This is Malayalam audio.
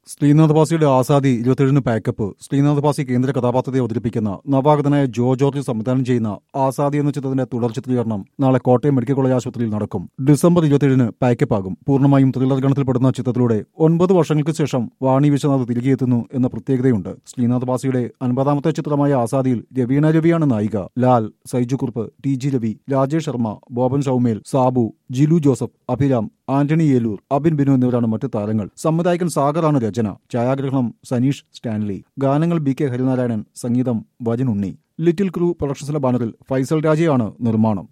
ശ്രീനാഥ് ബാസിയുടെ ആസാദി ഇരുപത്തിയേഴിന് പാക്കപ്പ് ശ്രീനാഥ് ബാസി കേന്ദ്ര കഥാപാത്രത്തെ അവതരിപ്പിക്കുന്ന നവാഗതനായ ജോ ജോർജ് സംവിധാനം ചെയ്യുന്ന ആസാദി എന്ന ചിത്രത്തിന്റെ തുടർ ചിത്രീകരണം നാളെ കോട്ടയം മെഡിക്കൽ കോളേജ് ആശുപത്രിയിൽ നടക്കും ഡിസംബർ ഇരുപത്തിയേഴിന് പാക്കപ്പ് ആകും പൂർണ്ണമായും ത്രില്ലർ ഗണത്തിൽപ്പെടുന്ന ചിത്രത്തിലൂടെ ഒൻപത് വർഷങ്ങൾക്ക് ശേഷം വാണി വിശ്വനാഥ് തിരികെ എത്തുന്നു എന്ന പ്രത്യേകതയുണ്ട് ശ്രീനാഥ് ബാസിയുടെ അൻപതാമത്തെ ചിത്രമായ ആസാദിയിൽ രവീണ രവിയാണ് നായിക ലാൽ സൈജു കുറുപ്പ് ടി ജി രവി രാജേഷ് ശർമ്മ ബോബൻ ഷൌമേൽ സാബു ജിലു ജോസഫ് അഭിരാം ആന്റണി ഏലൂർ അബിൻ ബിനു എന്നിവരാണ് മറ്റ് താരങ്ങൾ സംവിധായകൻ സാഗറാണ് രചന ഛായാഗ്രഹണം സനീഷ് സ്റ്റാൻലി ഗാനങ്ങൾ ബി കെ ഹരിനാരായണൻ സംഗീതം വജൻ ഉണ്ണി ലിറ്റിൽ ക്രൂ പ്രൊഡക്ഷൻസിന്റെ ബാനറിൽ ഫൈസൽ രാജയാണ് നിർമ്മാണം